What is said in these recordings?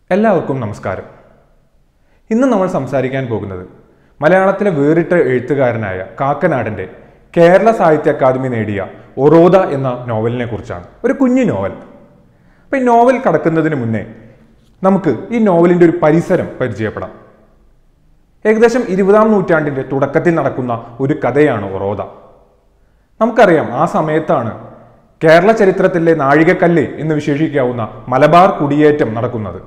എല്ലാവർക്കും നമസ്കാരം ഇന്ന് നമ്മൾ സംസാരിക്കാൻ പോകുന്നത് മലയാളത്തിലെ വേറിട്ട എഴുത്തുകാരനായ കാക്കനാടൻ്റെ കേരള സാഹിത്യ അക്കാദമി നേടിയ ഒറോദ എന്ന നോവലിനെ കുറിച്ചാണ് ഒരു കുഞ്ഞു നോവൽ അപ്പം ഈ നോവൽ കടക്കുന്നതിന് മുന്നേ നമുക്ക് ഈ നോവലിൻ്റെ ഒരു പരിസരം പരിചയപ്പെടാം ഏകദേശം ഇരുപതാം നൂറ്റാണ്ടിൻ്റെ തുടക്കത്തിൽ നടക്കുന്ന ഒരു കഥയാണ് ഒറോദ നമുക്കറിയാം ആ സമയത്താണ് കേരള ചരിത്രത്തിലെ നാഴികക്കല്ല് എന്ന് വിശേഷിക്കാവുന്ന മലബാർ കുടിയേറ്റം നടക്കുന്നത്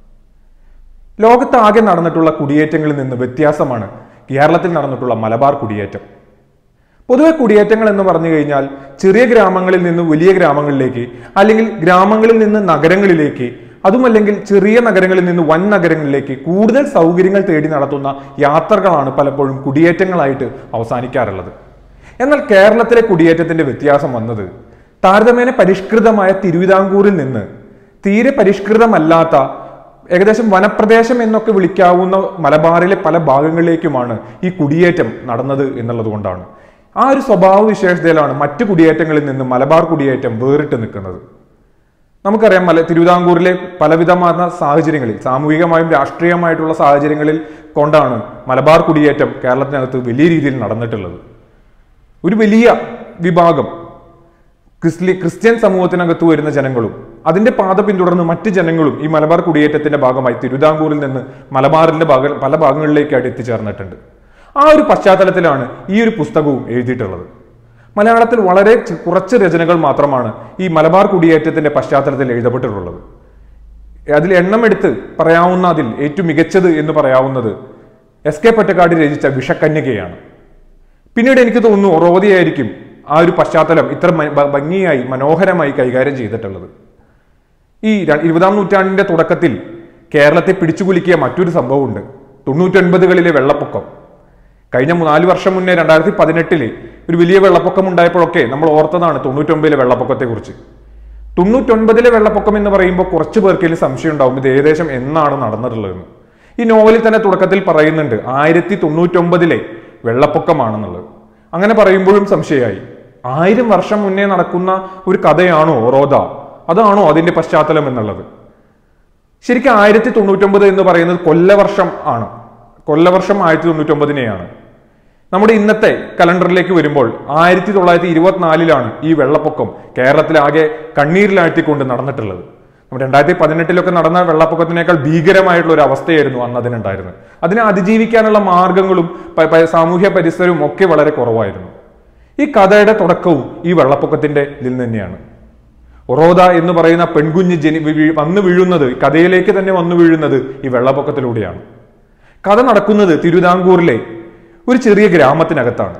ലോകത്താകെ നടന്നിട്ടുള്ള കുടിയേറ്റങ്ങളിൽ നിന്ന് വ്യത്യാസമാണ് കേരളത്തിൽ നടന്നിട്ടുള്ള മലബാർ കുടിയേറ്റം പൊതുവെ കുടിയേറ്റങ്ങൾ എന്ന് പറഞ്ഞു കഴിഞ്ഞാൽ ചെറിയ ഗ്രാമങ്ങളിൽ നിന്ന് വലിയ ഗ്രാമങ്ങളിലേക്ക് അല്ലെങ്കിൽ ഗ്രാമങ്ങളിൽ നിന്ന് നഗരങ്ങളിലേക്ക് അതുമല്ലെങ്കിൽ ചെറിയ നഗരങ്ങളിൽ നിന്ന് വൻ നഗരങ്ങളിലേക്ക് കൂടുതൽ സൗകര്യങ്ങൾ തേടി നടത്തുന്ന യാത്രകളാണ് പലപ്പോഴും കുടിയേറ്റങ്ങളായിട്ട് അവസാനിക്കാറുള്ളത് എന്നാൽ കേരളത്തിലെ കുടിയേറ്റത്തിന്റെ വ്യത്യാസം വന്നത് താരതമ്യേന പരിഷ്കൃതമായ തിരുവിതാംകൂറിൽ നിന്ന് തീരെ പരിഷ്കൃതമല്ലാത്ത ഏകദേശം വനപ്രദേശം എന്നൊക്കെ വിളിക്കാവുന്ന മലബാറിലെ പല ഭാഗങ്ങളിലേക്കുമാണ് ഈ കുടിയേറ്റം നടന്നത് എന്നുള്ളത് കൊണ്ടാണ് ആ ഒരു സ്വഭാവ വിശേഷതയിലാണ് മറ്റു കുടിയേറ്റങ്ങളിൽ നിന്ന് മലബാർ കുടിയേറ്റം വേറിട്ട് നിൽക്കുന്നത് നമുക്കറിയാം മല തിരുവിതാംകൂറിലെ പലവിധമായ സാഹചര്യങ്ങളിൽ സാമൂഹികമായും രാഷ്ട്രീയമായിട്ടുള്ള സാഹചര്യങ്ങളിൽ കൊണ്ടാണ് മലബാർ കുടിയേറ്റം കേരളത്തിനകത്ത് വലിയ രീതിയിൽ നടന്നിട്ടുള്ളത് ഒരു വലിയ വിഭാഗം ക്രിസ്ലി ക്രിസ്ത്യൻ സമൂഹത്തിനകത്ത് വരുന്ന ജനങ്ങളും അതിന്റെ പാത പിന്തുടർന്ന് മറ്റ് ജനങ്ങളും ഈ മലബാർ കുടിയേറ്റത്തിന്റെ ഭാഗമായി തിരുവിതാംകൂറിൽ നിന്ന് മലബാറിന്റെ ഭാഗ പല ഭാഗങ്ങളിലേക്കായിട്ട് എത്തിച്ചേർന്നിട്ടുണ്ട് ആ ഒരു പശ്ചാത്തലത്തിലാണ് ഈ ഒരു പുസ്തകവും എഴുതിയിട്ടുള്ളത് മലയാളത്തിൽ വളരെ ചെ- കുറച്ച് രചനകൾ മാത്രമാണ് ഈ മലബാർ കുടിയേറ്റത്തിന്റെ പശ്ചാത്തലത്തിൽ എഴുതപ്പെട്ടിട്ടുള്ളത് അതിൽ എണ്ണം എടുത്ത് പറയാവുന്ന അതിൽ ഏറ്റവും മികച്ചത് എന്ന് പറയാവുന്നത് എസ് കെ പൊറ്റക്കാട് രചിച്ച വിഷക്കന്യകയാണ് പിന്നീട് എനിക്ക് തോന്നുന്നു ഒറോദിയായിരിക്കും ആ ഒരു പശ്ചാത്തലം ഇത്ര മ- ഭ- ഭംഗിയായി മനോഹരമായി കൈകാര്യം ചെയ്തിട്ടുള്ളത് ഈ ര- ഇരുപതാം നൂറ്റാണ്ടിന്റെ തുടക്കത്തിൽ കേരളത്തെ പിടിച്ചുകുലുക്കിയ മറ്റൊരു സംഭവമുണ്ട് തൊണ്ണൂറ്റൊൻപതുകളിലെ വെള്ളപ്പൊക്കം കഴിഞ്ഞ മൂ- നാല് വർഷം മുന്നേ രണ്ടായിരത്തി പതിനെട്ടില് ഒരു വലിയ വെള്ളപ്പൊക്കം ഉണ്ടായപ്പോഴൊക്കെ നമ്മൾ ഓർത്തതാണ് തൊണ്ണൂറ്റൊമ്പതിലെ വെള്ളപ്പൊക്കത്തെക്കുറിച്ച് തൊണ്ണൂറ്റൊൻപതിലെ വെള്ളപ്പൊക്കം എന്ന് പറയുമ്പോൾ കുറച്ച് പേർക്കെങ്കിലും സംശയം ഉണ്ടാവും ഇത് ഏകദേശം എന്നാണ് നടന്നിട്ടുള്ളതെന്ന് ഈ നോവലിൽ തന്നെ തുടക്കത്തിൽ പറയുന്നുണ്ട് ആയിരത്തി തൊണ്ണൂറ്റൊമ്പതിലെ വെള്ളപ്പൊക്കമാണെന്നുള്ളത് അങ്ങനെ പറയുമ്പോഴും സംശയമായി ആയിരം വർഷം മുന്നേ നടക്കുന്ന ഒരു കഥയാണോ ഓറോദ അതാണോ അതിന്റെ പശ്ചാത്തലം എന്നുള്ളത് ശരിക്കും ആയിരത്തി തൊണ്ണൂറ്റൊമ്പത് എന്ന് പറയുന്നത് കൊല്ലവർഷം ആണ് കൊല്ലവർഷം ആയിരത്തി തൊണ്ണൂറ്റൊമ്പതിനെയാണ് നമ്മുടെ ഇന്നത്തെ കലണ്ടറിലേക്ക് വരുമ്പോൾ ആയിരത്തി തൊള്ളായിരത്തി ഇരുപത്തിനാലിലാണ് ഈ വെള്ളപ്പൊക്കം കേരളത്തിലാകെ കണ്ണീരിലാഴ്ത്തിക്കൊണ്ട് നടന്നിട്ടുള്ളത് നമ്മുടെ രണ്ടായിരത്തി പതിനെട്ടിലൊക്കെ നടന്ന വെള്ളപ്പൊക്കത്തിനേക്കാൾ ഭീകരമായിട്ടുള്ള ഒരു അവസ്ഥയായിരുന്നു അന്ന് അതിനുണ്ടായിരുന്നത് അതിനെ അതിജീവിക്കാനുള്ള മാർഗങ്ങളും പ- പ- സാമൂഹ്യ പരിസരവും ഒക്കെ വളരെ കുറവായിരുന്നു ഈ കഥയുടെ തുടക്കവും ഈ വെള്ളപ്പൊക്കത്തിന്റെ ഇതിൽ തന്നെയാണ് ഒറോദ എന്ന് പറയുന്ന പെൺകുഞ്ഞ് ജനി വീ- വീ- വന്നു വീഴുന്നത് കഥയിലേക്ക് തന്നെ വന്നു വീഴുന്നത് ഈ വെള്ളപ്പൊക്കത്തിലൂടെയാണ് കഥ നടക്കുന്നത് തിരുവിതാംകൂറിലെ ഒരു ചെറിയ ഗ്രാമത്തിനകത്താണ്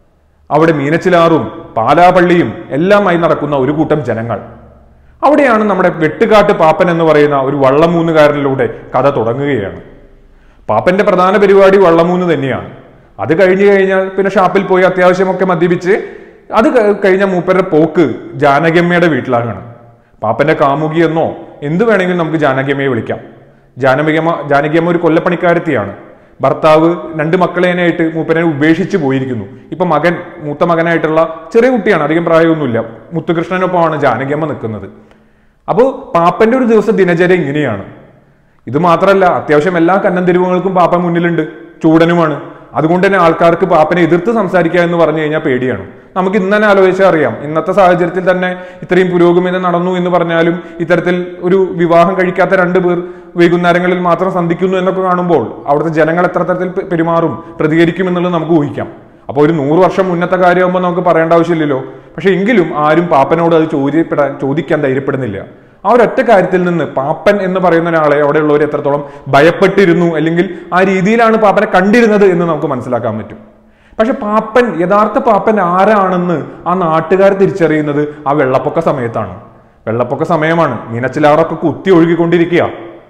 അവിടെ മീനച്ചിലാറും പാലാപള്ളിയും എല്ലാമായി നടക്കുന്ന ഒരു കൂട്ടം ജനങ്ങൾ അവിടെയാണ് നമ്മുടെ വെട്ടുകാട്ട് പാപ്പൻ എന്ന് പറയുന്ന ഒരു വള്ളമൂന്നുകാരനിലൂടെ കഥ തുടങ്ങുകയാണ് പാപ്പന്റെ പ്രധാന പരിപാടി വള്ളമൂന്ന് തന്നെയാണ് അത് കഴിഞ്ഞു കഴിഞ്ഞാൽ പിന്നെ ഷാപ്പിൽ പോയി അത്യാവശ്യമൊക്കെ മദ്യപിച്ച് അത് ക- കഴിഞ്ഞ മൂപ്പരുടെ പോക്ക് ജാനകിയമ്മയുടെ വീട്ടിലാണ് പാപ്പന്റെ കാമുകി എന്നോ എന്ത് വേണമെങ്കിലും നമുക്ക് ജാനകിയമ്മയെ വിളിക്കാം ജാനകിയമ്മ ജാനകിയമ്മ ഒരു കൊല്ലപ്പണിക്കാരത്തിയാണ് ഭർത്താവ് രണ്ട് മക്കളേനായിട്ട് മൂപ്പനെ ഉപേക്ഷിച്ച് പോയിരിക്കുന്നു ഇപ്പൊ മകൻ മൂത്ത മകനായിട്ടുള്ള ചെറിയ കുട്ടിയാണ് അധികം പ്രായമൊന്നുമില്ല മുത്തുകൃഷ്ണനൊപ്പമാണ് ജാനകിയമ്മ നിൽക്കുന്നത് അപ്പോൾ പാപ്പന്റെ ഒരു ദിവസം ദിനചര്യ ഇങ്ങനെയാണ് ഇത് മാത്രമല്ല അത്യാവശ്യം എല്ലാ കന്നം തെരുവുകൾക്കും പാപ്പൻ മുന്നിലുണ്ട് ചൂടനുമാണ് അതുകൊണ്ട് തന്നെ ആൾക്കാർക്ക് പാപ്പനെ എതിർത്ത് സംസാരിക്കുക എന്ന് പറഞ്ഞു കഴിഞ്ഞാൽ പേടിയാണ് നമുക്ക് ഇന്ന് തന്നെ ആലോചിച്ചാൽ അറിയാം ഇന്നത്തെ സാഹചര്യത്തിൽ തന്നെ ഇത്രയും പുരോഗമനം നടന്നു എന്ന് പറഞ്ഞാലും ഇത്തരത്തിൽ ഒരു വിവാഹം കഴിക്കാത്ത രണ്ട് പേർ വൈകുന്നേരങ്ങളിൽ മാത്രം സന്ധിക്കുന്നു എന്നൊക്കെ കാണുമ്പോൾ അവിടുത്തെ ജനങ്ങൾ എത്ര തരത്തിൽ പെ- പെരുമാറും പ്രതികരിക്കും എന്നുള്ളത് നമുക്ക് ഊഹിക്കാം അപ്പോൾ ഒരു നൂറ് വർഷം മുന്നത്തെ കാര്യമാകുമ്പോൾ നമുക്ക് പറയേണ്ട ആവശ്യമില്ലല്ലോ പക്ഷെ എങ്കിലും ആരും പാപ്പനോട് അത് ചോദ്യപ്പെടാൻ ചോദിക്കാൻ ധൈര്യപ്പെടുന്നില്ല ആ ഒരൊറ്റ കാര്യത്തിൽ നിന്ന് പാപ്പൻ എന്ന് പറയുന്ന ഒരാളെ അവിടെയുള്ളവർ എത്രത്തോളം ഭയപ്പെട്ടിരുന്നു അല്ലെങ്കിൽ ആ രീതിയിലാണ് പാപ്പനെ കണ്ടിരുന്നത് എന്ന് നമുക്ക് മനസ്സിലാക്കാൻ പറ്റും പക്ഷെ പാപ്പൻ യഥാർത്ഥ പാപ്പൻ ആരാണെന്ന് ആ നാട്ടുകാർ തിരിച്ചറിയുന്നത് ആ വെള്ളപ്പൊക്ക സമയത്താണ് വെള്ളപ്പൊക്ക സമയമാണ് മീനച്ചിലാറൊക്കെ കുത്തി ഒഴുകിക്കൊണ്ടിരിക്കുക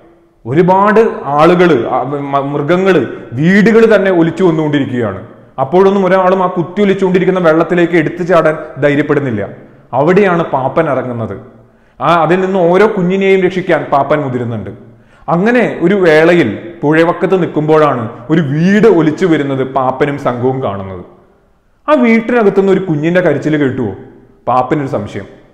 ഒരുപാട് ആളുകള് ആ മ- മൃഗങ്ങള് വീടുകൾ തന്നെ ഒലിച്ചു വന്നുകൊണ്ടിരിക്കുകയാണ് അപ്പോഴൊന്നും ഒരാളും ആ കുത്തി ഒലിച്ചുകൊണ്ടിരിക്കുന്ന വെള്ളത്തിലേക്ക് എടുത്തു ചാടാൻ ധൈര്യപ്പെടുന്നില്ല അവിടെയാണ് പാപ്പൻ ഇറങ്ങുന്നത് ആ അതിൽ നിന്ന് ഓരോ കുഞ്ഞിനെയും രക്ഷിക്കാൻ പാപ്പൻ മുതിരുന്നുണ്ട് അങ്ങനെ ഒരു വേളയിൽ പുഴവക്കത്ത് നിൽക്കുമ്പോഴാണ് ഒരു വീട് ഒലിച്ചു വരുന്നത് പാപ്പനും സംഘവും കാണുന്നത് ആ വീട്ടിനകത്തുനിന്ന് ഒരു കുഞ്ഞിന്റെ കരച്ചിൽ കേട്ടുവോ പാപ്പനൊരു സംശയം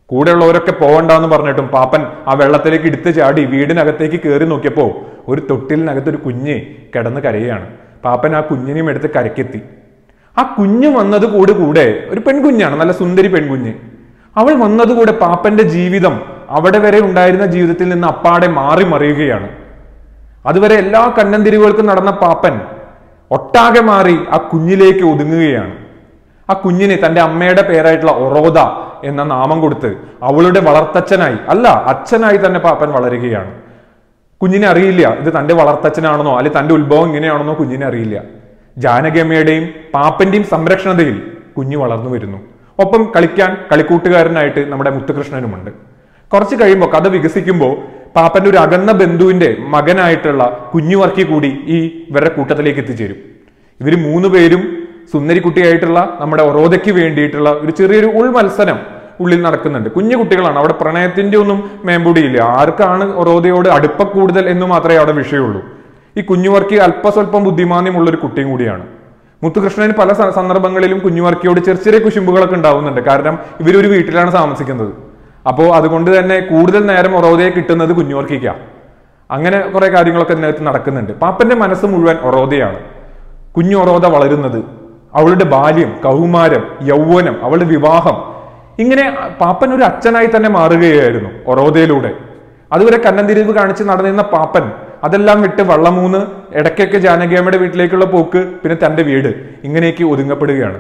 കൂടെയുള്ളവരൊക്കെ പോകണ്ടെന്ന് പറഞ്ഞിട്ടും പാപ്പൻ ആ വെള്ളത്തിലേക്ക് എടുത്ത് ചാടി വീടിനകത്തേക്ക് കയറി നോക്കിയപ്പോ ഒരു തൊട്ടിലിനകത്ത് ഒരു കുഞ്ഞ് കിടന്ന് കരയുകയാണ് പാപ്പൻ ആ കുഞ്ഞിനെയും എടുത്ത് കരക്കെത്തി ആ കുഞ്ഞ് വന്നത് കൂടെ കൂടെ ഒരു പെൺകുഞ്ഞാണ് നല്ല സുന്ദരി പെൺകുഞ്ഞ് അവൾ വന്നതുകൂടെ പാപ്പന്റെ ജീവിതം അവിടെ വരെ ഉണ്ടായിരുന്ന ജീവിതത്തിൽ നിന്ന് അപ്പാടെ മാറി മറിയുകയാണ് അതുവരെ എല്ലാ കന്നന്തിരിവുകൾക്കും നടന്ന പാപ്പൻ ഒട്ടാകെ മാറി ആ കുഞ്ഞിലേക്ക് ഒതുങ്ങുകയാണ് ആ കുഞ്ഞിന് തന്റെ അമ്മയുടെ പേരായിട്ടുള്ള ഒറോദ എന്ന നാമം കൊടുത്ത് അവളുടെ വളർത്തച്ഛനായി അല്ല അച്ഛനായി തന്നെ പാപ്പൻ വളരുകയാണ് കുഞ്ഞിനെ അറിയില്ല ഇത് തന്റെ വളർത്തച്ഛനാണെന്നോ അല്ലെങ്കിൽ തന്റെ ഉത്ഭവം ഇങ്ങനെയാണെന്നോ കുഞ്ഞിനെ അറിയില്ല ജാനകിയമ്മയുടെയും പാപ്പന്റെയും സംരക്ഷണതയിൽ കുഞ്ഞു വളർന്നു വരുന്നു ഒപ്പം കളിക്കാൻ കളിക്കൂട്ടുകാരനായിട്ട് നമ്മുടെ മുത്തുകൃഷ്ണനുമുണ്ട് കുറച്ച് കഴിയുമ്പോൾ കഥ വികസിക്കുമ്പോൾ പാപ്പന്റെ ഒരു അകന്ന ബന്ധുവിന്റെ മകനായിട്ടുള്ള കുഞ്ഞുവർക്കി കൂടി ഈ ഇവരുടെ കൂട്ടത്തിലേക്ക് എത്തിച്ചേരും ഇവര് മൂന്ന് പേരും സുന്ദരിക്കുട്ടിയായിട്ടുള്ള നമ്മുടെ ഒറോദയ്ക്ക് വേണ്ടിയിട്ടുള്ള ഒരു ചെറിയൊരു ഉൾ മത്സരം ഉള്ളിൽ നടക്കുന്നുണ്ട് കുഞ്ഞു കുട്ടികളാണ് അവിടെ പ്രണയത്തിന്റെ ഒന്നും മേമ്പൊടിയില്ല ആർക്കാണ് ഒറോദയോട് അടുപ്പ കൂടുതൽ എന്ന് മാത്രമേ അവിടെ വിഷയമുള്ളൂ ഈ കുഞ്ഞുവർക്കി അല്പസ്വല്പം ബുദ്ധിമാന്യമുള്ള ഒരു കുട്ടിയും കൂടിയാണ് മുത്തുകൃഷ്ണന് പല സ- സന്ദർഭങ്ങളിലും കുഞ്ഞുവർക്കിയോട് ചെറിയ ചെറിയ കുശുമ്പുകളൊക്കെ ഉണ്ടാവുന്നുണ്ട് കാരണം ഇവരൊരു വീട്ടിലാണ് താമസിക്കുന്നത് അപ്പോൾ അതുകൊണ്ട് തന്നെ കൂടുതൽ നേരം ഒറോദയെ കിട്ടുന്നത് കുഞ്ഞുവർക്കിക്കാണ് അങ്ങനെ കുറെ കാര്യങ്ങളൊക്കെ ഇതിനകത്ത് നടക്കുന്നുണ്ട് പാപ്പന്റെ മനസ്സ് മുഴുവൻ ഒറോദയാണ് കുഞ്ഞു ഒറോദ വളരുന്നത് അവളുടെ ബാല്യം കൗമാരം യൗവനം അവളുടെ വിവാഹം ഇങ്ങനെ പാപ്പൻ ഒരു അച്ഛനായി തന്നെ മാറുകയായിരുന്നു ഒറോദയിലൂടെ അതുവരെ കന്നന്തിരിവ് കാണിച്ച് നടന്നിരുന്ന പാപ്പൻ അതെല്ലാം വിട്ട് വള്ളമൂന്ന് ഇടയ്ക്കൊക്കെ ജാനകിയമ്മയുടെ വീട്ടിലേക്കുള്ള പോക്ക് പിന്നെ തന്റെ വീട് ഇങ്ങനെയൊക്കെ ഒതുങ്ങപ്പെടുകയാണ്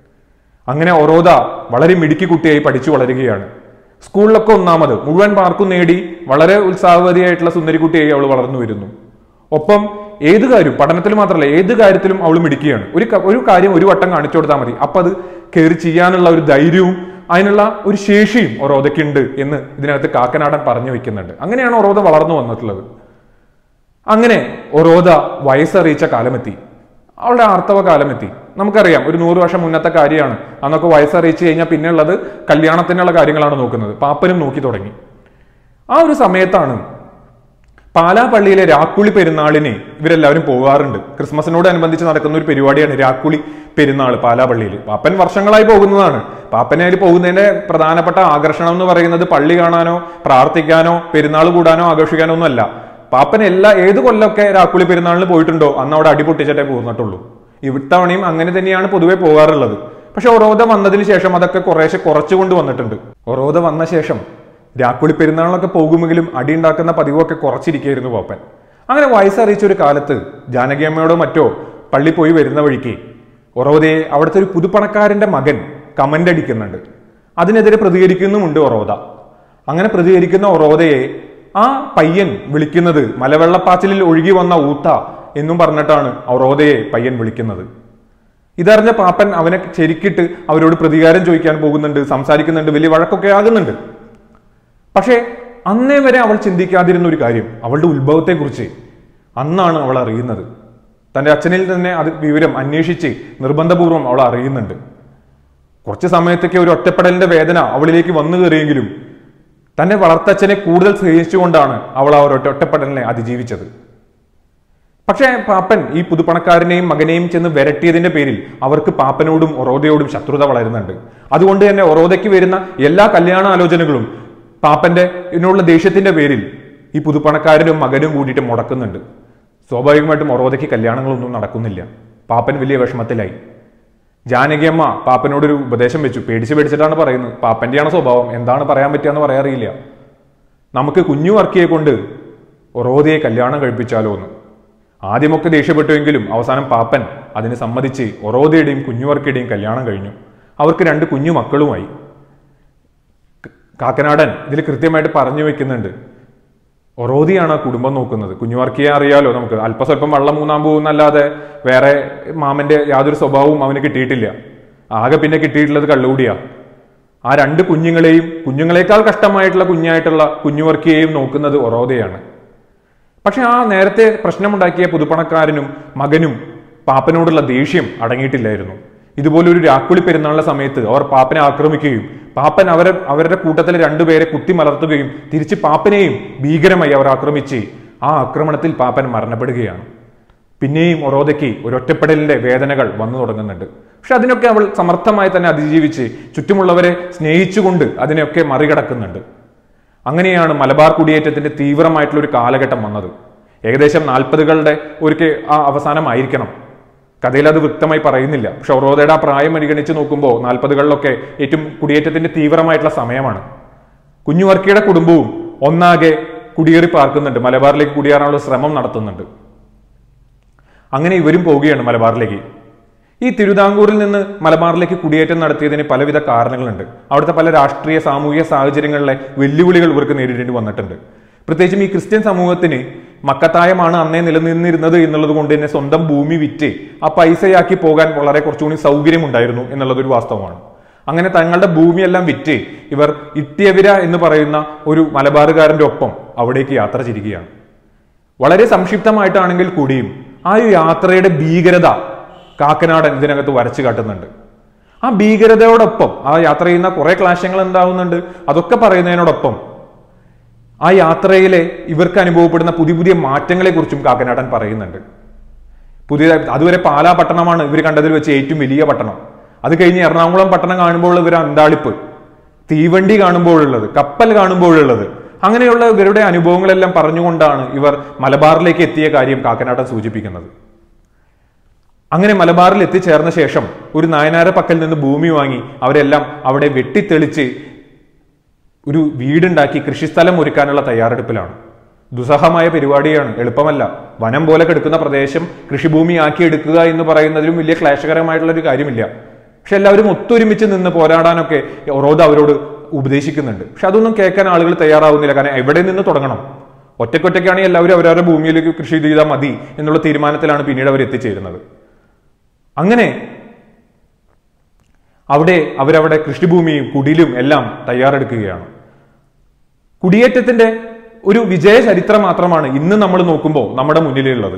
അങ്ങനെ ഒറോദ വളരെ മിടുക്കി കുട്ടിയായി പഠിച്ചു വളരുകയാണ് സ്കൂളിലൊക്കെ ഒന്നാമത് മുഴുവൻ മാർക്കും നേടി വളരെ ഉത്സാഹവതിയായിട്ടുള്ള സുന്ദരിക്കുട്ടിയായി അവൾ വളർന്നു വരുന്നു ഒപ്പം ഏത് കാര്യവും പഠനത്തിൽ മാത്രമല്ല ഏത് കാര്യത്തിലും അവൾ മിടുക്കിയാണ് ഒരു ക- ഒരു കാര്യം ഒരു വട്ടം കാണിച്ചു കൊടുത്താൽ മതി അപ്പൊ അത് കയറി ചെയ്യാനുള്ള ഒരു ധൈര്യവും അതിനുള്ള ഒരു ശേഷിയും ഒറോദയ്ക്കുണ്ട് എന്ന് ഇതിനകത്ത് കാക്കനാടൻ പറഞ്ഞു വെക്കുന്നുണ്ട് അങ്ങനെയാണ് ഒറോദ വളർന്നു വന്നിട്ടുള്ളത് അങ്ങനെ ഒറോദ വയസ്സറിയിച്ച കാലമെത്തി അവളുടെ ആർത്തവ കാലമെത്തി നമുക്കറിയാം ഒരു നൂറ് വർഷം മുന്നത്തെ കാര്യമാണ് അന്നൊക്കെ വയസ്സറിയിച്ചു കഴിഞ്ഞാൽ പിന്നെ ഉള്ളത് കല്യാണത്തിനുള്ള കാര്യങ്ങളാണ് നോക്കുന്നത് പാപ്പനും നോക്കി തുടങ്ങി ആ ഒരു സമയത്താണ് പാലാ പള്ളിയിലെ രാക്കുളി പെരുന്നാളിന് ഇവരെല്ലാവരും പോകാറുണ്ട് ക്രിസ്മസിനോടനുബന്ധിച്ച് നടക്കുന്ന ഒരു പരിപാടിയാണ് രാക്കുളി പെരുന്നാൾ പാലാ പള്ളിയിൽ പാപ്പൻ വർഷങ്ങളായി പോകുന്നതാണ് പാപ്പനെ അതിൽ പോകുന്നതിന്റെ പ്രധാനപ്പെട്ട ആകർഷണം എന്ന് പറയുന്നത് പള്ളി കാണാനോ പ്രാർത്ഥിക്കാനോ പെരുന്നാൾ കൂടാനോ ആഘോഷിക്കാനോ ഒന്നും അല്ല പാപ്പൻ എല്ലാ ഏത് കൊല്ലമൊക്കെ രാക്കുളി പെരുന്നാളിന് പോയിട്ടുണ്ടോ അന്ന് അവിടെ അടി പൊട്ടിച്ചിട്ടേ പോന്നിട്ടുള്ളൂ ഇവിത്തവണയും അങ്ങനെ തന്നെയാണ് പൊതുവെ പോകാറുള്ളത് പക്ഷെ ഒറോദ വന്നതിന് ശേഷം അതൊക്കെ കുറേശ്ശെ കുറച്ചുകൊണ്ട് വന്നിട്ടുണ്ട് ഒറോദ വന്ന ശേഷം രാക്കുളി പെരുന്നാളിനൊക്കെ പോകുമെങ്കിലും അടിയുണ്ടാക്കുന്ന പതിവൊക്കെ കുറച്ചിരിക്കുകയായിരുന്നു പാപ്പൻ അങ്ങനെ വയസ്സറിയിച്ച ഒരു കാലത്ത് ജാനകിയമ്മയോടോ മറ്റോ പള്ളി പോയി വരുന്ന വഴിക്ക് ഒറോദയെ അവിടുത്തെ ഒരു പുതുപ്പണക്കാരന്റെ മകൻ കമന്റ് അടിക്കുന്നുണ്ട് അതിനെതിരെ പ്രതികരിക്കുന്നുമുണ്ട് ഒറോദ അങ്ങനെ പ്രതികരിക്കുന്ന ഒറോദയെ ആ പയ്യൻ വിളിക്കുന്നത് മലവെള്ളപ്പാച്ചിലിൽ ഒഴുകി വന്ന ഊത്ത എന്നും പറഞ്ഞിട്ടാണ് ഒറോദയെ പയ്യൻ വിളിക്കുന്നത് ഇതറിഞ്ഞ പാപ്പൻ അവനെ ശരിക്കിട്ട് അവരോട് പ്രതികാരം ചോദിക്കാൻ പോകുന്നുണ്ട് സംസാരിക്കുന്നുണ്ട് വലിയ വഴക്കൊക്കെ ആകുന്നുണ്ട് പക്ഷേ അന്നേ വരെ അവൾ ചിന്തിക്കാതിരുന്ന ഒരു കാര്യം അവളുടെ ഉത്ഭവത്തെക്കുറിച്ച് അന്നാണ് അവൾ അറിയുന്നത് തന്റെ അച്ഛനിൽ തന്നെ അത് വിവരം അന്വേഷിച്ച് നിർബന്ധപൂർവ്വം അവൾ അറിയുന്നുണ്ട് കുറച്ച് സമയത്തൊക്കെ ഒരു ഒറ്റപ്പെടലിന്റെ വേദന അവളിലേക്ക് വന്നു കയറിയെങ്കിലും തന്റെ വളർത്തച്ഛനെ കൂടുതൽ സ്നേഹിച്ചുകൊണ്ടാണ് അവൾ ആ ഒരു ഒറ്റ- ഒറ്റപ്പെടലിനെ അതിജീവിച്ചത് പക്ഷേ പാപ്പൻ ഈ പുതുപ്പണക്കാരനെയും മകനെയും ചെന്ന് വിരട്ടിയതിന്റെ പേരിൽ അവർക്ക് പാപ്പനോടും ഒറോദയോടും ശത്രുത വളരുന്നുണ്ട് അതുകൊണ്ട് തന്നെ ഒറോദയ്ക്ക് വരുന്ന എല്ലാ കല്യാണ ആലോചനകളും പാപ്പന്റെ ഇതിനുള്ള ദേഷ്യത്തിന്റെ പേരിൽ ഈ പുതുപ്പണക്കാരനും മകനും കൂടിയിട്ട് മുടക്കുന്നുണ്ട് സ്വാഭാവികമായിട്ടും ഒറോദയ്ക്ക് കല്യാണങ്ങളൊന്നും നടക്കുന്നില്ല പാപ്പൻ വലിയ വിഷമത്തിലായി ജാനകിയമ്മ പാപ്പനോടൊരു ഉപദേശം വെച്ചു പേടിച്ച് പേടിച്ചിട്ടാണ് പറയുന്നത് പാപ്പന്റെയാണ് സ്വഭാവം എന്താണ് പറയാൻ പറ്റുകയെന്ന് പറയാറിയില്ല നമുക്ക് കുഞ്ഞു വർക്കിയെ കൊണ്ട് ഒറോദയെ കല്യാണം കഴിപ്പിച്ചാലോ എന്ന് ആദ്യമൊക്കെ ദേഷ്യപ്പെട്ടുവെങ്കിലും അവസാനം പാപ്പൻ അതിന് സമ്മതിച്ച് ഒറോദയുടെയും കുഞ്ഞുവർക്കിയുടെയും കല്യാണം കഴിഞ്ഞു അവർക്ക് രണ്ട് കുഞ്ഞു മക്കളുമായി ക- കാക്കനാടൻ ഇതിൽ കൃത്യമായിട്ട് പറഞ്ഞു വെക്കുന്നുണ്ട് ഒറോദിയാണ് ആ കുടുംബം നോക്കുന്നത് കുഞ്ഞുവർക്കിയെ അറിയാലോ നമുക്ക് അല്പസ്വല്പം വെള്ളം മൂന്നാൻ പോകുന്നല്ലാതെ വേറെ മാമന്റെ യാതൊരു സ്വഭാവവും അവന് കിട്ടിയിട്ടില്ല ആകെ പിന്നെ കിട്ടിയിട്ടുള്ളത് കള്ളുകൂടിയാ ആ രണ്ട് കുഞ്ഞുങ്ങളെയും കുഞ്ഞുങ്ങളെക്കാൾ കഷ്ടമായിട്ടുള്ള കുഞ്ഞായിട്ടുള്ള കുഞ്ഞുവർക്കിയെയും നോക്കുന്നത് ഒറോദയാണ് പക്ഷെ ആ നേരത്തെ പ്രശ്നമുണ്ടാക്കിയ പുതുപ്പണക്കാരനും മകനും പാപ്പനോടുള്ള ദേഷ്യം അടങ്ങിയിട്ടില്ലായിരുന്നു ഇതുപോലെ ഒരു രാക്കുളി പെരുന്നാളിന്റെ സമയത്ത് അവർ പാപ്പനെ ആക്രമിക്കുകയും പാപ്പൻ അവരെ അവരുടെ കൂട്ടത്തിലെ രണ്ടുപേരെ കുത്തി മലർത്തുകയും തിരിച്ച് പാപ്പനെയും ഭീകരമായി അവർ ആക്രമിച്ച് ആ ആക്രമണത്തിൽ പാപ്പൻ മരണപ്പെടുകയാണ് പിന്നെയും ഒറോദയ്ക്ക് ഒരു ഒറ്റപ്പെടലിന്റെ വേദനകൾ വന്നു തുടങ്ങുന്നുണ്ട് പക്ഷെ അതിനൊക്കെ അവൾ സമർത്ഥമായി തന്നെ അതിജീവിച്ച് ചുറ്റുമുള്ളവരെ സ്നേഹിച്ചുകൊണ്ട് അതിനെയൊക്കെ മറികടക്കുന്നുണ്ട് അങ്ങനെയാണ് മലബാർ കുടിയേറ്റത്തിന്റെ തീവ്രമായിട്ടുള്ള ഒരു കാലഘട്ടം വന്നത് ഏകദേശം നാൽപ്പതുകളുടെ ഒരു ആ അവസാനമായിരിക്കണം കഥയിൽ അത് വ്യക്തമായി പറയുന്നില്ല പക്ഷെ ഒറോദയുടെ ആ പ്രായം പരിഗണിച്ച് നോക്കുമ്പോൾ നാൽപ്പതുകളിലൊക്കെ ഏറ്റവും കുടിയേറ്റത്തിന്റെ തീവ്രമായിട്ടുള്ള സമയമാണ് കുഞ്ഞുവർക്കിയുടെ കുടുംബവും ഒന്നാകെ കുടിയേറി പാർക്കുന്നുണ്ട് മലബാറിലേക്ക് കുടിയേറാനുള്ള ശ്രമം നടത്തുന്നുണ്ട് അങ്ങനെ ഇവരും പോവുകയാണ് മലബാറിലേക്ക് ഈ തിരുവിതാംകൂറിൽ നിന്ന് മലബാറിലേക്ക് കുടിയേറ്റം നടത്തിയതിന് പലവിധ കാരണങ്ങളുണ്ട് അവിടുത്തെ പല രാഷ്ട്രീയ സാമൂഹിക സാഹചര്യങ്ങളിലെ വെല്ലുവിളികൾ ഇവർക്ക് നേരിടേണ്ടി വന്നിട്ടുണ്ട് പ്രത്യേകിച്ചും ഈ ക്രിസ്ത്യൻ സമൂഹത്തിന് മക്കത്തായമാണ് അന്നേ നിലനിന്നിരുന്നത് എന്നുള്ളത് കൊണ്ട് തന്നെ സ്വന്തം ഭൂമി വിറ്റ് ആ പൈസയാക്കി പോകാൻ വളരെ കുറച്ചുകൂടി സൗകര്യമുണ്ടായിരുന്നു എന്നുള്ളതൊരു വാസ്തവമാണ് അങ്ങനെ തങ്ങളുടെ ഭൂമിയെല്ലാം വിറ്റ് ഇവർ ഇട്ടിയവിര എന്ന് പറയുന്ന ഒരു മലബാറുകാരന്റെ ഒപ്പം അവിടേക്ക് യാത്ര ചിരിക്കുകയാണ് വളരെ സംക്ഷിപ്തമായിട്ടാണെങ്കിൽ കൂടിയും ആ ഒരു യാത്രയുടെ ഭീകരത കാക്കനാടൻ ഇതിനകത്ത് വരച്ചു കാട്ടുന്നുണ്ട് ആ ഭീകരതയോടൊപ്പം ആ യാത്ര ചെയ്യുന്ന കുറെ ക്ലാശങ്ങൾ ഉണ്ടാവുന്നുണ്ട് അതൊക്കെ പറയുന്നതിനോടൊപ്പം ആ യാത്രയിലെ ഇവർക്ക് അനുഭവപ്പെടുന്ന പുതിയ പുതിയ മാറ്റങ്ങളെ കുറിച്ചും കാക്കനാടൻ പറയുന്നുണ്ട് പുതിയതായി അതുവരെ പാലാ പട്ടണമാണ് ഇവർ കണ്ടതിൽ വെച്ച് ഏറ്റവും വലിയ പട്ടണം അത് കഴിഞ്ഞ് എറണാകുളം പട്ടണം കാണുമ്പോൾ ഇവർ അന്താളിപ്പ് തീവണ്ടി കാണുമ്പോഴുള്ളത് കപ്പൽ കാണുമ്പോഴുള്ളത് അങ്ങനെയുള്ള ഇവരുടെ അനുഭവങ്ങളെല്ലാം പറഞ്ഞുകൊണ്ടാണ് ഇവർ മലബാറിലേക്ക് എത്തിയ കാര്യം കാക്കനാടൻ സൂചിപ്പിക്കുന്നത് അങ്ങനെ മലബാറിൽ എത്തിച്ചേർന്ന ശേഷം ഒരു നായനാര പക്കൽ നിന്ന് ഭൂമി വാങ്ങി അവരെല്ലാം അവിടെ വെട്ടിത്തെളിച്ച് ഒരു വീടുണ്ടാക്കി കൃഷിസ്ഥലം ഒരുക്കാനുള്ള തയ്യാറെടുപ്പിലാണ് ദുസ്സഹമായ പരിപാടിയാണ് എളുപ്പമല്ല വനം പോലെ കിടക്കുന്ന പ്രദേശം കൃഷിഭൂമിയാക്കി എടുക്കുക എന്ന് പറയുന്നതിലും വലിയ ക്ലേശകരമായിട്ടുള്ള ഒരു കാര്യമില്ല പക്ഷെ എല്ലാവരും ഒത്തൊരുമിച്ച് നിന്ന് പോരാടാനൊക്കെ ഒറോദ അവരോട് ഉപദേശിക്കുന്നുണ്ട് പക്ഷെ അതൊന്നും കേൾക്കാൻ ആളുകൾ തയ്യാറാവുന്നില്ല കാരണം എവിടെ നിന്ന് തുടങ്ങണം ഒറ്റക്കൊറ്റയ്ക്കാണെങ്കിൽ എല്ലാവരും അവരവരുടെ ഭൂമിയിലേക്ക് കൃഷി ചെയ്താൽ മതി എന്നുള്ള തീരുമാനത്തിലാണ് പിന്നീട് അവർ എത്തിച്ചേരുന്നത് അങ്ങനെ അവിടെ അവരവിടെ കൃഷിഭൂമിയും കുടിലും എല്ലാം തയ്യാറെടുക്കുകയാണ് കുടിയേറ്റത്തിന്റെ ഒരു വിജയ ചരിത്രം മാത്രമാണ് ഇന്ന് നമ്മൾ നോക്കുമ്പോൾ നമ്മുടെ മുന്നിലുള്ളത്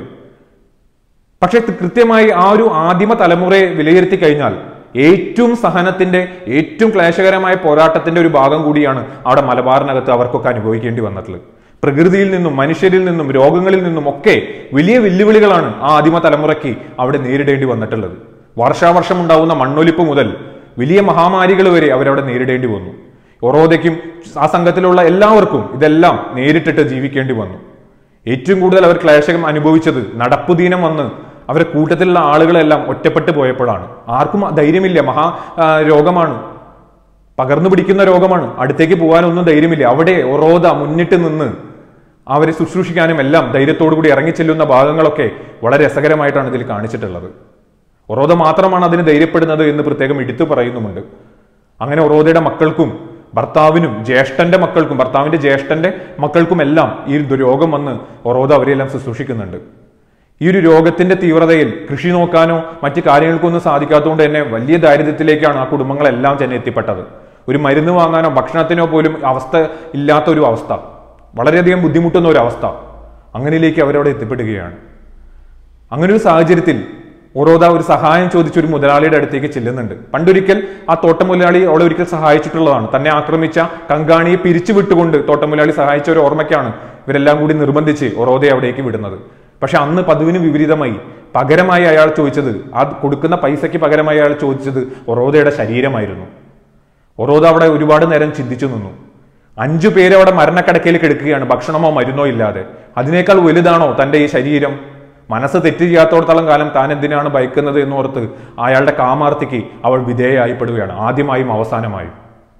പക്ഷെ കൃത്യമായി ആ ഒരു ആദിമ തലമുറയെ വിലയിരുത്തി കഴിഞ്ഞാൽ ഏറ്റവും സഹനത്തിന്റെ ഏറ്റവും ക്ലേശകരമായ പോരാട്ടത്തിന്റെ ഒരു ഭാഗം കൂടിയാണ് അവിടെ മലബാറിനകത്ത് അവർക്കൊക്കെ അനുഭവിക്കേണ്ടി വന്നിട്ടുള്ളത് പ്രകൃതിയിൽ നിന്നും മനുഷ്യരിൽ നിന്നും രോഗങ്ങളിൽ നിന്നും ഒക്കെ വലിയ വെല്ലുവിളികളാണ് ആ ആദിമ തലമുറയ്ക്ക് അവിടെ നേരിടേണ്ടി വന്നിട്ടുള്ളത് വർഷാവർഷം ഉണ്ടാവുന്ന മണ്ണൊലിപ്പ് മുതൽ വലിയ മഹാമാരികൾ വരെ അവരവിടെ നേരിടേണ്ടി വന്നു ഒറോദയ്ക്കും ആ സംഘത്തിലുള്ള എല്ലാവർക്കും ഇതെല്ലാം നേരിട്ടിട്ട് ജീവിക്കേണ്ടി വന്നു ഏറ്റവും കൂടുതൽ അവർ ക്ലേശകം അനുഭവിച്ചത് നടപ്പുദീനം വന്ന് അവരെ കൂട്ടത്തിലുള്ള ആളുകളെല്ലാം ഒറ്റപ്പെട്ടു പോയപ്പോഴാണ് ആർക്കും ധൈര്യമില്ല മഹാ ആ, രോഗമാണ് പകർന്നു പിടിക്കുന്ന രോഗമാണ് അടുത്തേക്ക് പോകാനൊന്നും ധൈര്യമില്ല അവിടെ ഒറോദ മുന്നിട്ട് നിന്ന് അവരെ ശുശ്രൂഷിക്കാനും എല്ലാം ധൈര്യത്തോടു കൂടി ഇറങ്ങിച്ചെല്ലുന്ന ഭാഗങ്ങളൊക്കെ വളരെ രസകരമായിട്ടാണ് ഇതിൽ കാണിച്ചിട്ടുള്ളത് ഒറോദ മാത്രമാണ് അതിന് ധൈര്യപ്പെടുന്നത് എന്ന് പ്രത്യേകം എടുത്തു പറയുന്നുമുണ്ട് അങ്ങനെ ഒറോദയുടെ മക്കൾക്കും ഭർത്താവിനും ജ്യേഷ്ഠന്റെ മക്കൾക്കും ഭർത്താവിന്റെ ജ്യേഷ്ഠന്റെ മക്കൾക്കും എല്ലാം ഈ ഒരു രോഗം വന്ന് ഒറോദ അവരെല്ലാം ശുശ്രൂഷിക്കുന്നുണ്ട് ഈ ഒരു രോഗത്തിന്റെ തീവ്രതയിൽ കൃഷി നോക്കാനോ മറ്റു കാര്യങ്ങൾക്കൊന്നും സാധിക്കാത്തതുകൊണ്ട് തന്നെ വലിയ ദാരിദ്ര്യത്തിലേക്കാണ് ആ കുടുംബങ്ങളെല്ലാം തന്നെ എത്തിപ്പെട്ടത് ഒരു മരുന്ന് വാങ്ങാനോ ഭക്ഷണത്തിനോ പോലും അവസ്ഥ ഇല്ലാത്ത ഒരു അവസ്ഥ വളരെയധികം ബുദ്ധിമുട്ടുന്ന ഒരു അവസ്ഥ അങ്ങനെയിലേക്ക് അവരവിടെ എത്തിപ്പെടുകയാണ് അങ്ങനെ ഒരു സാഹചര്യത്തിൽ ഒറോദ ഒരു സഹായം ചോദിച്ച് ഒരു മുതലാളിയുടെ അടുത്തേക്ക് ചെല്ലുന്നുണ്ട് പണ്ടൊരിക്കൽ ആ തോട്ടം മുതലാളി അവളെ ഒരിക്കൽ സഹായിച്ചിട്ടുള്ളതാണ് തന്നെ ആക്രമിച്ച കങ്കാണിയെ പിരിച്ചു വിട്ടുകൊണ്ട് തോട്ടം മുതലാളി സഹായിച്ച ഒരു ഓർമ്മയ്ക്കാണ് ഇവരെല്ലാം കൂടി നിർബന്ധിച്ച് ഒറോദയെ അവിടേക്ക് വിടുന്നത് പക്ഷെ അന്ന് പതിവിന് വിപരീതമായി പകരമായി അയാൾ ചോദിച്ചത് ആ കൊടുക്കുന്ന പൈസയ്ക്ക് പകരമായി അയാൾ ചോദിച്ചത് ഒറോദയുടെ ശരീരമായിരുന്നു ഒറോദ അവിടെ ഒരുപാട് നേരം ചിന്തിച്ചു നിന്നു അഞ്ചു പേര് അവിടെ മരണക്കടക്കയിൽ കിടക്കുകയാണ് ഭക്ഷണമോ മരുന്നോ ഇല്ലാതെ അതിനേക്കാൾ വലുതാണോ തന്റെ ഈ ശരീരം മനസ്സ് തെറ്റ് ചെയ്യാത്തോടത്തോളം കാലം താൻ എന്തിനാണ് ഭയക്കുന്നത് എന്നോർത്ത് അയാളുടെ കാമാർത്തിക്ക് അവൾ വിധേയമായിപ്പെടുകയാണ് ആദ്യമായും അവസാനമായും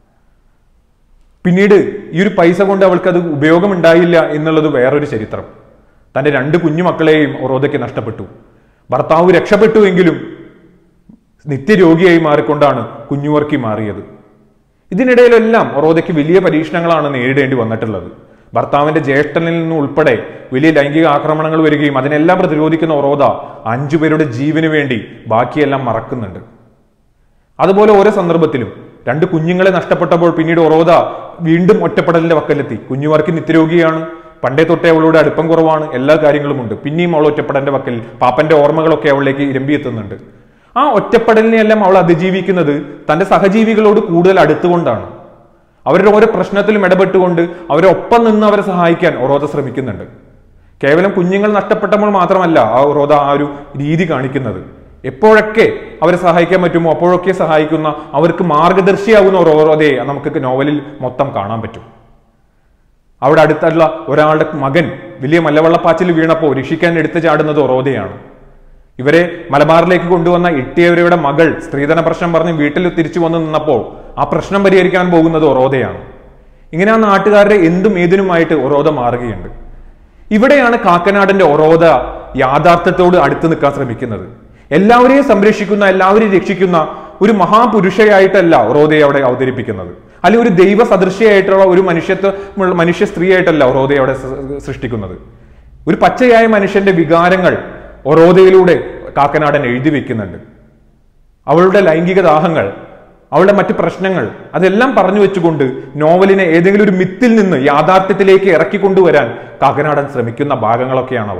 പിന്നീട് ഈ ഒരു പൈസ കൊണ്ട് അവൾക്ക് അത് ഉപയോഗമുണ്ടായില്ല എന്നുള്ളത് വേറൊരു ചരിത്രം തന്റെ രണ്ട് കുഞ്ഞു മക്കളെയും ഒറോദയ്ക്ക് നഷ്ടപ്പെട്ടു ഭർത്താവ് രക്ഷപ്പെട്ടുവെങ്കിലും നിത്യരോഗിയായി മാറിക്കൊണ്ടാണ് കുഞ്ഞുവർക്കി മാറിയത് ഇതിനിടയിലെല്ലാം ഒറോദയ്ക്ക് വലിയ പരീക്ഷണങ്ങളാണ് നേരിടേണ്ടി വന്നിട്ടുള്ളത് ഭർത്താവിന്റെ ജ്യേഷ്ഠനിൽ നിന്നും ഉൾപ്പെടെ വലിയ ലൈംഗിക ആക്രമണങ്ങൾ വരികയും അതിനെല്ലാം പ്രതിരോധിക്കുന്ന ഒറോദ അഞ്ചു പേരുടെ ജീവന് വേണ്ടി ബാക്കിയെല്ലാം മറക്കുന്നുണ്ട് അതുപോലെ ഓരോ സന്ദർഭത്തിലും രണ്ട് കുഞ്ഞുങ്ങളെ നഷ്ടപ്പെട്ടപ്പോൾ പിന്നീട് ഒറോദ വീണ്ടും ഒറ്റപ്പെടലിന്റെ വക്കലെത്തി കുഞ്ഞുമാർക്ക് നിത്യരോഗിയാണ് പണ്ടേ തൊട്ടേ അവളോട് അടുപ്പം കുറവാണ് എല്ലാ കാര്യങ്ങളും ഉണ്ട് പിന്നെയും അവൾ ഒറ്റപ്പെടലിന്റെ വക്കൽ പാപ്പന്റെ ഓർമ്മകളൊക്കെ അവളിലേക്ക് ഇരമ്പി എത്തുന്നുണ്ട് ആ ഒറ്റപ്പെടലിനെയെല്ലാം അവൾ അതിജീവിക്കുന്നത് തന്റെ സഹജീവികളോട് കൂടുതൽ അടുത്തുകൊണ്ടാണ് അവരുടെ ഓരോ പ്രശ്നത്തിലും ഇടപെട്ടുകൊണ്ട് അവരെ ഒപ്പം നിന്ന് അവരെ സഹായിക്കാൻ ഒറോദ ശ്രമിക്കുന്നുണ്ട് കേവലം കുഞ്ഞുങ്ങൾ നഷ്ടപ്പെട്ടപ്പോൾ മാത്രമല്ല ആ റോദ ആ ഒരു രീതി കാണിക്കുന്നത് എപ്പോഴൊക്കെ അവരെ സഹായിക്കാൻ പറ്റുമോ അപ്പോഴൊക്കെ സഹായിക്കുന്ന അവർക്ക് മാർഗദർശിയാകുന്ന ഒരു റോദയെ നമുക്ക് നോവലിൽ മൊത്തം കാണാൻ പറ്റും അവിടെ അടുത്തുള്ള ഒരാളുടെ മകൻ വലിയ മലവെള്ളപ്പാച്ചിൽ വീണപ്പോൾ രക്ഷിക്കാൻ എടുത്തു ചാടുന്നത് ഒറോദയാണ് ഇവരെ മലബാറിലേക്ക് കൊണ്ടുവന്ന ഇട്ടിയവരുടെ മകൾ സ്ത്രീധന പ്രശ്നം പറഞ്ഞ് വീട്ടിൽ തിരിച്ചു വന്ന് നിന്നപ്പോൾ ആ പ്രശ്നം പരിഹരിക്കാൻ പോകുന്നത് ഒറോദയാണ് ഇങ്ങനെ ആ നാട്ടുകാരുടെ എന്തും ഏതിനുമായിട്ട് ഒറോദ മാറുകയുണ്ട് ഇവിടെയാണ് കാക്കനാടിന്റെ ഒറോദ യാഥാർത്ഥ്യത്തോട് അടുത്ത് നിൽക്കാൻ ശ്രമിക്കുന്നത് എല്ലാവരെയും സംരക്ഷിക്കുന്ന എല്ലാവരെയും രക്ഷിക്കുന്ന ഒരു മഹാപുരുഷയായിട്ടല്ല ഒറോദയെ അവിടെ അവതരിപ്പിക്കുന്നത് അല്ലെങ്കിൽ ഒരു ദൈവ സദൃശ്യമായിട്ടുള്ള ഒരു മനുഷ്യത്വ മനുഷ്യ സ്ത്രീയായിട്ടല്ല ഒറോദയെ അവിടെ സൃ- സൃഷ്ടിക്കുന്നത് ഒരു പച്ചയായ മനുഷ്യന്റെ വികാരങ്ങൾ ഒറോദയിലൂടെ കാക്കനാടൻ എഴുതി വെക്കുന്നുണ്ട് അവളുടെ ലൈംഗിക ദാഹങ്ങൾ അവളുടെ മറ്റ് പ്രശ്നങ്ങൾ അതെല്ലാം പറഞ്ഞു വെച്ചുകൊണ്ട് നോവലിനെ ഏതെങ്കിലും ഒരു മിത്തിൽ നിന്ന് യാഥാർത്ഥ്യത്തിലേക്ക് ഇറക്കിക്കൊണ്ടുവരാൻ കാക്കനാടൻ ശ്രമിക്കുന്ന ഭാഗങ്ങളൊക്കെയാണവ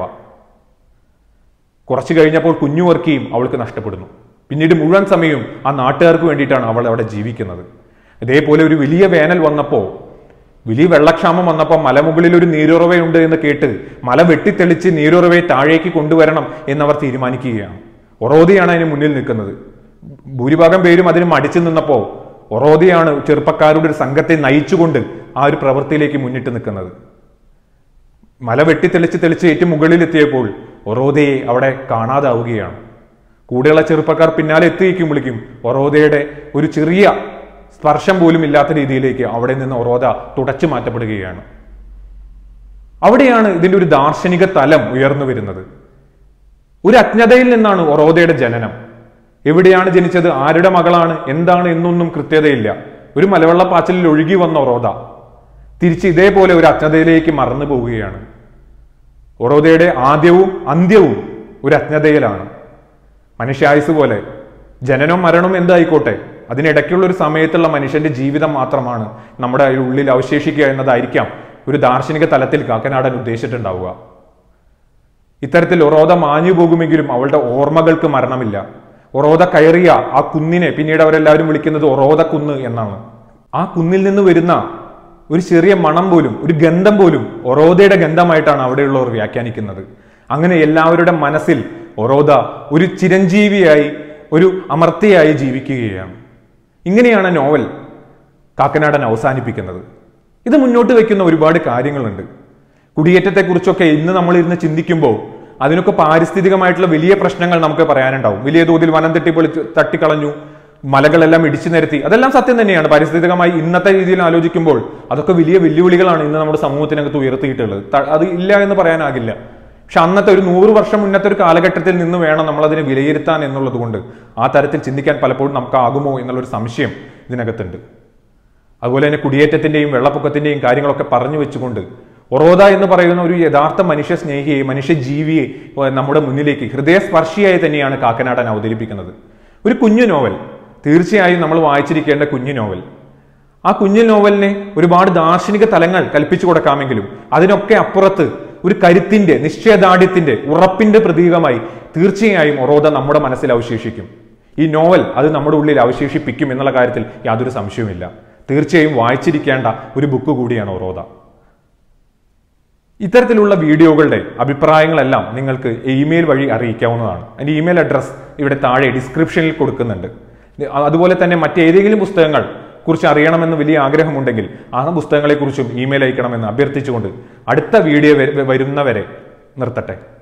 കുറച്ചു കഴിഞ്ഞപ്പോൾ കുഞ്ഞുവർക്കിയും അവൾക്ക് നഷ്ടപ്പെടുന്നു പിന്നീട് മുഴുവൻ സമയവും ആ നാട്ടുകാർക്ക് വേണ്ടിയിട്ടാണ് അവൾ അവിടെ ജീവിക്കുന്നത് ഇതേപോലെ ഒരു വലിയ വേനൽ വന്നപ്പോൾ വലിയ വെള്ളക്ഷാമം വന്നപ്പോൾ മലമുകളിൽ ഒരു നീരുറവയുണ്ട് എന്ന് കേട്ട് മല വെട്ടിത്തെളിച്ച് നീരുറവയെ താഴേക്ക് കൊണ്ടുവരണം എന്നവർ തീരുമാനിക്കുകയാണ് ഒറോദിയാണ് അതിന് മുന്നിൽ നിൽക്കുന്നത് ഭൂരിഭാഗം പേരും അതിന് മടിച്ചു നിന്നപ്പോൾ ഒറോദിയാണ് ചെറുപ്പക്കാരുടെ ഒരു സംഘത്തെ നയിച്ചുകൊണ്ട് ആ ഒരു പ്രവൃത്തിയിലേക്ക് മുന്നിട്ട് നിൽക്കുന്നത് മല വെട്ടിത്തെളിച്ച് തെളിച്ച് ഏറ്റവും മുകളിലെത്തിയപ്പോൾ ഒറോദയെ അവിടെ കാണാതാവുകയാണ് കൂടെയുള്ള ചെറുപ്പക്കാർ പിന്നാലെ എത്തിയേക്കും വിളിക്കും ഒറോദയുടെ ഒരു ചെറിയ സ്പർശം പോലും ഇല്ലാത്ത രീതിയിലേക്ക് അവിടെ നിന്ന് ഒറോദ തുടച്ചു മാറ്റപ്പെടുകയാണ് അവിടെയാണ് ഇതിന്റെ ഒരു ദാർശനിക തലം ഉയർന്നു വരുന്നത് ഒരു അജ്ഞതയിൽ നിന്നാണ് ഒറോദയുടെ ജനനം എവിടെയാണ് ജനിച്ചത് ആരുടെ മകളാണ് എന്താണ് എന്നൊന്നും കൃത്യതയില്ല ഒരു മലവെള്ളപ്പാച്ചിലിൽ ഒഴുകി വന്ന ഒറോദ തിരിച്ച് ഇതേപോലെ ഒരു അജ്ഞതയിലേക്ക് മറന്നു പോവുകയാണ് ഒറോദയുടെ ആദ്യവും അന്ത്യവും ഒരു അജ്ഞതയിലാണ് മനുഷ്യായുസ് പോലെ ജനനവും മരണവും എന്തായിക്കോട്ടെ അതിനിടയ്ക്കുള്ള ഒരു സമയത്തുള്ള മനുഷ്യന്റെ ജീവിതം മാത്രമാണ് നമ്മുടെ ഉള്ളിൽ അവശേഷിക്കുക എന്നതായിരിക്കാം ഒരു ദാർശനിക തലത്തിൽ കാക്കനാടൻ ഉദ്ദേശിച്ചിട്ടുണ്ടാവുക ഇത്തരത്തിൽ ഒറോദ മാഞ്ഞു പോകുമെങ്കിലും അവളുടെ ഓർമ്മകൾക്ക് മരണമില്ല ഒറോദ കയറിയ ആ കുന്നിനെ പിന്നീട് അവരെല്ലാവരും വിളിക്കുന്നത് ഒറോദ കുന്ന് എന്നാണ് ആ കുന്നിൽ നിന്ന് വരുന്ന ഒരു ചെറിയ മണം പോലും ഒരു ഗന്ധം പോലും ഒറോദയുടെ ഗന്ധമായിട്ടാണ് അവിടെയുള്ളവർ വ്യാഖ്യാനിക്കുന്നത് അങ്ങനെ എല്ലാവരുടെ മനസ്സിൽ ഒറോദ ഒരു ചിരഞ്ജീവിയായി ഒരു അമർത്തിയായി ജീവിക്കുകയാണ് ഇങ്ങനെയാണ് നോവൽ കാക്കനാടൻ അവസാനിപ്പിക്കുന്നത് ഇത് മുന്നോട്ട് വയ്ക്കുന്ന ഒരുപാട് കാര്യങ്ങളുണ്ട് കുടിയേറ്റത്തെക്കുറിച്ചൊക്കെ ഇന്ന് നമ്മൾ ഇരുന്ന് ചിന്തിക്കുമ്പോൾ അതിനൊക്കെ പാരിസ്ഥിതികമായിട്ടുള്ള വലിയ പ്രശ്നങ്ങൾ നമുക്ക് പറയാനുണ്ടാവും വലിയ തോതിൽ വനം തട്ടിപ്പൊളി തട്ടിക്കളഞ്ഞു മലകളെല്ലാം ഇടിച്ചു നിരത്തി അതെല്ലാം സത്യം തന്നെയാണ് പാരിസ്ഥിതികമായി ഇന്നത്തെ രീതിയിൽ ആലോചിക്കുമ്പോൾ അതൊക്കെ വലിയ വെല്ലുവിളികളാണ് ഇന്ന് നമ്മുടെ സമൂഹത്തിനകത്ത് ഉയർത്തിയിട്ടുള്ളത് ത- അത് ഇല്ല എന്ന് പറയാനാകില്ല പക്ഷെ അന്നത്തെ ഒരു നൂറ് വർഷം മുന്നത്തെ ഒരു കാലഘട്ടത്തിൽ നിന്ന് വേണം നമ്മൾ അതിനെ വിലയിരുത്താൻ എന്നുള്ളത് കൊണ്ട് ആ തരത്തിൽ ചിന്തിക്കാൻ പലപ്പോഴും നമുക്കാകുമോ എന്നുള്ളൊരു സംശയം ഇതിനകത്തുണ്ട് അതുപോലെ തന്നെ കുടിയേറ്റത്തിന്റെയും വെള്ളപ്പൊക്കത്തിന്റെയും കാര്യങ്ങളൊക്കെ പറഞ്ഞു വെച്ചുകൊണ്ട് ഒറോദ എന്ന് പറയുന്ന ഒരു യഥാർത്ഥ മനുഷ്യ സ്നേഹിയെ മനുഷ്യ ജീവിയെ ഏർ നമ്മുടെ മുന്നിലേക്ക് ഹൃദയസ്പർശിയായി തന്നെയാണ് കാക്കനാടൻ അവതരിപ്പിക്കുന്നത് ഒരു കുഞ്ഞു നോവൽ തീർച്ചയായും നമ്മൾ വായിച്ചിരിക്കേണ്ട കുഞ്ഞു നോവൽ ആ കുഞ്ഞു നോവലിനെ ഒരുപാട് ദാർശനിക തലങ്ങൾ കൽപ്പിച്ചു കൊടുക്കാമെങ്കിലും അതിനൊക്കെ അപ്പുറത്ത് ഒരു കരുത്തിന്റെ നിശ്ചയദാർഢ്യത്തിന്റെ ഉറപ്പിന്റെ പ്രതീകമായി തീർച്ചയായും ഒറോദ നമ്മുടെ മനസ്സിൽ അവശേഷിക്കും ഈ നോവൽ അത് നമ്മുടെ ഉള്ളിൽ അവശേഷിപ്പിക്കും എന്നുള്ള കാര്യത്തിൽ യാതൊരു സംശയവുമില്ല തീർച്ചയായും വായിച്ചിരിക്കേണ്ട ഒരു ബുക്ക് കൂടിയാണ് ഒറോദ ഇത്തരത്തിലുള്ള വീഡിയോകളുടെ അഭിപ്രായങ്ങളെല്ലാം നിങ്ങൾക്ക് ഇമെയിൽ വഴി അറിയിക്കാവുന്നതാണ് അതിന്റെ ഇമെയിൽ അഡ്രസ് ഇവിടെ താഴെ ഡിസ്ക്രിപ്ഷനിൽ കൊടുക്കുന്നുണ്ട് അതുപോലെ തന്നെ മറ്റേതെങ്കിലും പുസ്തകങ്ങൾ കുറിച്ച് അറിയണമെന്ന് വലിയ ആഗ്രഹമുണ്ടെങ്കിൽ ആ പുസ്തകങ്ങളെക്കുറിച്ചും ഇമെയിൽ അയക്കണമെന്ന് അഭ്യർത്ഥിച്ചുകൊണ്ട് അടുത്ത വീഡിയോ വെ- വരുന്നവരെ നിർത്തട്ടെ